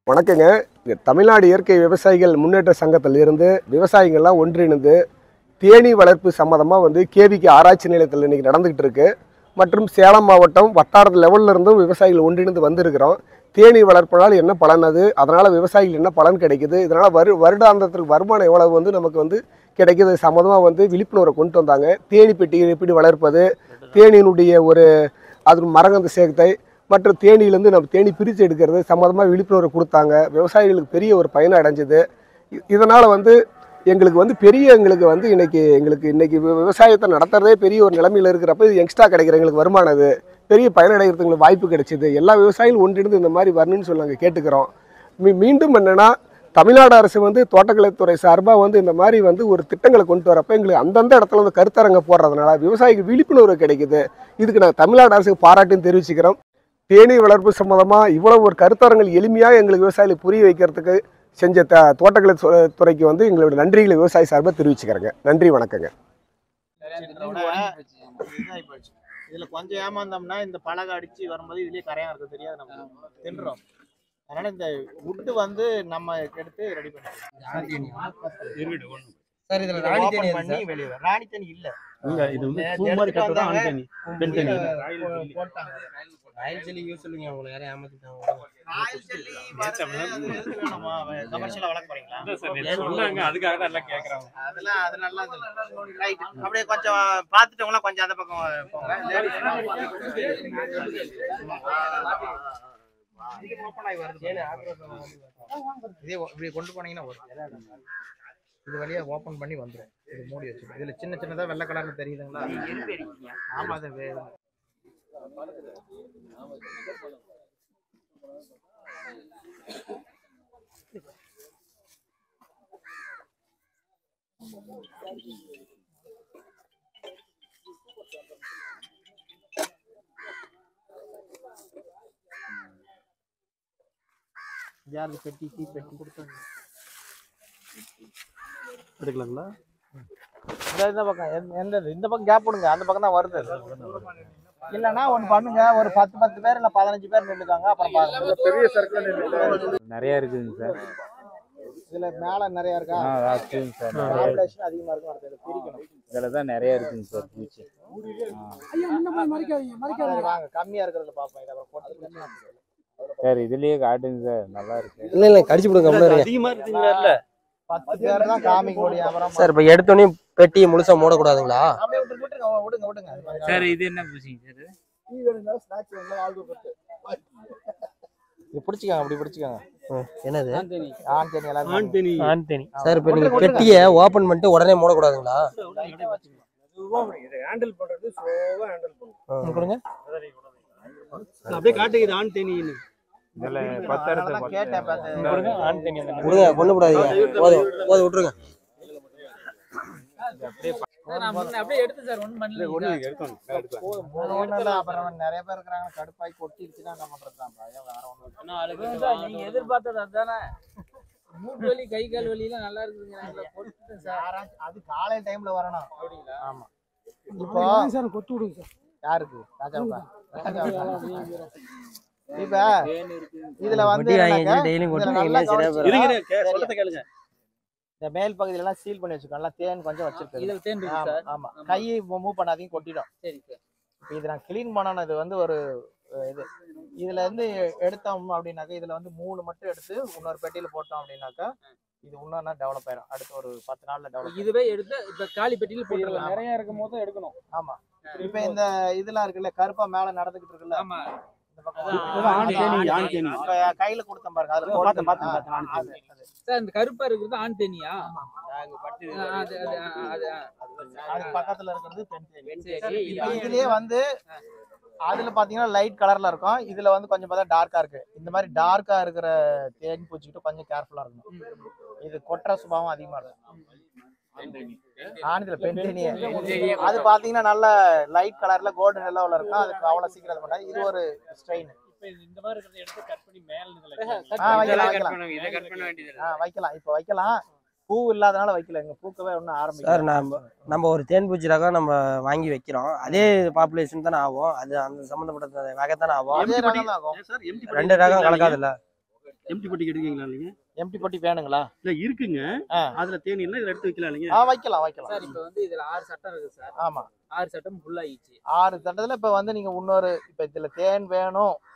வணக்கங்க இங்க தமிழ்நாடு இயற்கை விவசாயிகள் முன்னேற்ற சங்கத்தில் இருந்து விவசாயிகள்லாம் ஒன்றிணைந்து தேனீ வளர்ப்பு சம்மந்தமாக வந்து கேவிக்கு ஆராய்ச்சி நிலையத்தில் இன்னைக்கு நடந்துகிட்டு இருக்கு மற்றும் சேலம் மாவட்டம் வட்டார லெவல்ல இருந்தும் விவசாயிகள் ஒன்றிணைந்து வந்திருக்கிறோம் தேனீ வளர்ப்பதால் என்ன பலன் அது அதனால் விவசாயிகள் என்ன பலன் கிடைக்குது இதனால் வரு வருடாந்தத்திற்கு வருமானம் எவ்வளவு வந்து நமக்கு வந்து கிடைக்குது சம்மந்தமாக வந்து விழிப்புணர்வை கொண்டு வந்தாங்க தேனி பெட்டி எப்படி வளர்ப்பது தேனியினுடைய ஒரு அது மரகந்த சேர்க்கை மற்றும் தேனியிலேருந்து நம்ம தேனி பிரித்து எடுக்கிறது சம்மந்தமாக விழிப்புணர்வு கொடுத்தாங்க விவசாயிகளுக்கு பெரிய ஒரு பயனை அடைஞ்சது இதனால் வந்து எங்களுக்கு வந்து பெரிய எங்களுக்கு வந்து இன்னைக்கு எங்களுக்கு இன்னைக்கு வி- விவசாயத்தை நடத்துறதே பெரிய ஒரு நிலைமையில் இருக்கிறப்ப இது எக்ஸ்ட்ரா கிடைக்கிற எங்களுக்கு வருமானம் இது பெரிய பயனடைகிறதுக்கு எங்களுக்கு வாய்ப்பு கிடைச்சிது எல்லா விவசாயிகளும் ஒன்றிணைந்து இந்த மாதிரி வரணும்னு சொல்லி நாங்கள் கேட்டுக்கிறோம் மீ மீண்டும் என்னென்னா தமிழ்நாடு அரசு வந்து தோட்டக்கலைத்துறை சார்பாக வந்து இந்த மாதிரி வந்து ஒரு திட்டங்களை கொண்டு வரப்ப எங்களுக்கு அந்தந்த இடத்துல வந்து கருத்தரங்க போடுறதுனால விவசாயிக்கு விழிப்புணர்வு கிடைக்குது இதுக்கு நாங்கள் தமிழ்நாடு அரசுக்கு பாராட்டும் தெரிவிச்சுக்கிறோம் தேனீ வளர்ப்பு சம்மந்தமாக இவ்வளவு ஒரு கருத்தரங்கள் எளிமையாக எங்களுக்கு விவசாயிகளுக்கு புரிய வைக்கிறதுக்கு செஞ்ச த தோட்டக்கலை துறை- துறைக்கு வந்து எங்களோட நன்றிகளை விவசாயி சார்பாக தெரிவிச்சுக்கிறேங்க நன்றி வணக்கங்க இதாகி போச்சு. இதுல கொஞ்சம் ஏமாந்தோம்னா இந்த பலகை அடிச்சு வரும்போது இதுலயே கரையான் இருக்கு தெரியாது நம்ம தின்றோம் அதனால இந்த வுட்டு வந்து நம்ம எடுத்து ரெடி பண்ணிக்கலாம் சார் இதுல இதை ராணி open தேனி எது பண்ணி சார்? வெளியே வரும். ராணி தேனி இல்ல இல்ல இது வந்து நேத்து பூ மாதிரி எடுத்துட்டு கட்டுறது வந்தாங்க. ஆண் தேனி பெண் தேனி இல்ல. போ- போட்டாங்க ராயல் ஜெல்லி யூஸ் சொல்லுங்க உங்களை யாரும் ஏமாத்திட்டாங்க ராயல் ஜெல்லி வருது, அது எதுக்கு வேணுமா? commercial ஆ வளர்க்க போறீங்களா? சொன்னாங்க அதுக்காக தான் எல்லாம் கேக்குறாங்க அதெல்லாம் அது நல்லா ரைட் அப்படியே கொஞ்சம் பார்த்துட்டவங்களா கொஞ்சம் அந்த பக்கம் போங்க ஓப்பன் ஆகி வருது இதே ஒ- இப்படி கொண்டு போனீங்கன்னா வரும் இது வழியா ஓபன் பண்ணி வந்துரும் இது மூடி வச்சிடும் இதுல சின்ன சின்னதா வெள்ளை கலர்ல தெரியுதுங்களா ஆமா அது வே- யாரு பெட்டி டீ பெட்டி கொடுத்தாங்க எடுக்கலாங்களா இந்த இந்த பக்கம் எந்த- எந்த இது? இந்த பக்கம் கேப் விடுங்க அந்த பக்கம் தான் வருது அது. இல்லைன்னா ஒண்ணு பண்ணுங்க ஒரு பத்து பத்து பேர் இல்ல பதினஞ்சு பேர் நின்னுக்காங்க அப்புறம் பாருங்க பெரிய சர்க்கிள் நிறைய இருக்குதுங்க சார் இதுல மேல நிறைய இருக்கா ஆ இருக்குதுங்க சார் பாப்புலேஷன் அதிகமா இருக்கும் அடுத்தது பிரிக்கணும் இதில் தான் நிறைய இருக்குங்க சார் பூச்சி சரி, வாங்க கம்மியா இருக்கிறதுல பாப்போம் இதை அப்புறம் போட்டு சார் இதுலயே காட்டுங்க சார் நல்லா இருக்கு இல்ல இல்ல கடிச்சு விடுங்க கம்முனு இருங்க. அதிகமா இருக்குங்களா இல்ல பத்து பேர் தான் காமிக்க முடியும் அப்புறம் சார் இப்ப எடுத்தோடனே பெட்டியை முழுசா மூடக்கூடாதுங்களா அப்படியே விட்டு விட்டுருங்க விடுங்க விடுங்க சார் இது என்ன பூச்சிங்க சார் டீ வேணும்னா ஸ்நாக்ஸ் வேணும்னா ஆள் கொடுத்து இது பிடிச்சிக்கோங்க அப்படி பிடிச்சிக்கோங்க என்னது ஆண் தேனி எல்லாரும் ஆண் தேனி ஆண் தேனி சார் இப்ப நீங்க பெட்டியை ஓபன் பண்ணிட்டு உடனே மூடக்கூடாதுங்களா ஹேண்டில் பண்றது ஸ்லோவா ஹேண்டில் பண்ணும் கொடுங்க அப்படியே காட்டுக்குது ஆண் தேனின்னு இதில் அதனால பத்தரத்தை தான் கேட்டேன் பார்த்து கொடுங்க ஆண் தேனி அந்த விடுங்க கொண்டு விடாதீங்க போதும் போதும் விட்டுருங்க ஒண்ணும் இல்ல, அப்புறம் நிறைய பேர் இருக்கிறாங்க கடுப்பாய் கொட்டிருச்சுன்னா என்ன பண்றதுதான் பயம் வேற ஒண்ணும் நீங்க எதிர்பார்த்தது அதானே மூட்டு வலி கை கால் வலி எல்லாம் நல்லா இருக்குதுங்க நான் இதுல போட்டுட்டேன் சார் யாராச்சும் அது காலை டைம்ல வரணும் அப்படிங்களா ஆமா இப்போ யாருக்கு ராஜாவுக்கா ராஜாவுக்கா? இப்ப இதுல வந்து வட்டி வாங்கி என்னன்னாக்கா, டெய்லியும் இதுல கொண்டு நல்லா சரியா கவனிச்சு போயிடும் இருங்க இருங்க, சொல்றத கேளுங்க இந்த மேல் பகுதியில எல்லாம் சீல் பண்ணி வச்சுக்கோ நல்லா தேன் கொஞ்சம் வச்சிருக்கு இதுல தேன் இருக்கு சார் ஆமா கையை மூவ் பண்ணாதீங்க கொட்டிடும் சரி சார் இப்போ இது நான் க்ளீன் பண்ணணும் இது வந்து ஒரு அஹ், இது இதுல இருந்து எடுத்தோம் அப்படின்னாக்கா இதுல வந்து மூணு மட்டும் எடுத்து இன்னொரு பெட்டியில போட்டோம் அப்படின்னாக்கா இது இன்னும் டெவலப் ஆயிடும் அடுத்த ஒரு பத்து நாள்ல டெவலப் இதுவே எடுத்து இப்ப காலி பெட்டியில போட்டுடலாம் ஆமா. நிறைய இருக்கும் போது எடுக்கணும் ஆமா இப்ப இந்த இதெல்லாம் இருக்குல்ல கருப்பா மேல நடந்துகிட்டு இருக்குல்ல ஆமா இந்த பக்கம் அதான் ஆண் தேனி, ஆண் தேனி. இப்ப கையில கொடுத்தேன் பாருங்க அதுல பார்த்தேன், போட்டு- பார்த்தேன், ஆ, பார்த்தேன், ஆண் அது, அது. சார் இந்த கருப்பா இருக்கிறது ஆண் தேனியா ஆ, அது அது ஆ, அது ஆ. அது பக்கத்துல இருக்கிறது பெண் தேனி சரி இப்ப இதுலயே வந்து அதுல பாத்தீங்கன்னா லைட் கலர்ல இருக்கும் இதுல வந்து கொஞ்சம் பார்த்தா டார்க்கா இருக்கு இந்த மாதிரி டார்க்கா இருக்கிற தேன் பூச்சிக்கிட்டு கொஞ்சம் கேர்ஃபுல்லா இருக்கணும் இது கொட்டுற சுபாவம் அதிகமா இருக்கும் ஆனதுல பெண் தேனியே அது பாத்தீங்கன்னா நல்ல லைட் கலர்ல கோல்டன் எல்லோல இருக்கும் அதுக்கு அவ்வளவு சீக்கிரம் இது பண்ணாது இது ஒரு ஸ்ட்ரெயின் இந்த மாதிரி இருக்கிறத எடுத்து கட் பண்ணி மேல ஆ வைக்கலாம் வைக்கலாம் ஆ வைக்கலாம் இப்ப வைக்கலாம் பூ இல்லாதனால வைக்கல எங்க பூக்கவே ஒன்றும் சார் ஆரம்பிக்கல நம்ம நம்ம ஒரு தேன் பூச்சி ரகம் நம்ம வாங்கி வைக்கிறோம் அதே பாப்புலேஷன் தானே ஆகும் அது அந்த சம்மந்தப்பட்ட வகை தானே ஆகும் அதே ரகம் தான் ஆகும் சார் எம்டி ரெண்டு ரகம் கலக்காதுல்ல எம்டி பொட்டி எடுக்கீங்களா நீங்க எம்டி பொட்டி வேணுங்களா இல்ல இருக்குங்க ஆ. அதுல தேனி இல்ல இதுல எடுத்து வைக்கலாம் நீங்க ஆ வைக்கலாம் வைக்கலாம் சார் இப்போ வந்து இதுல ஆறு சட்டம் இருக்கு சார் ஆமா ஆறு சட்டம் ஃபுல் ஆயிடுச்சு ஆறு தண்டத்துல இப்ப வந்து நீங்க இன்னொரு இப்ப இதுல தேன் வேணும்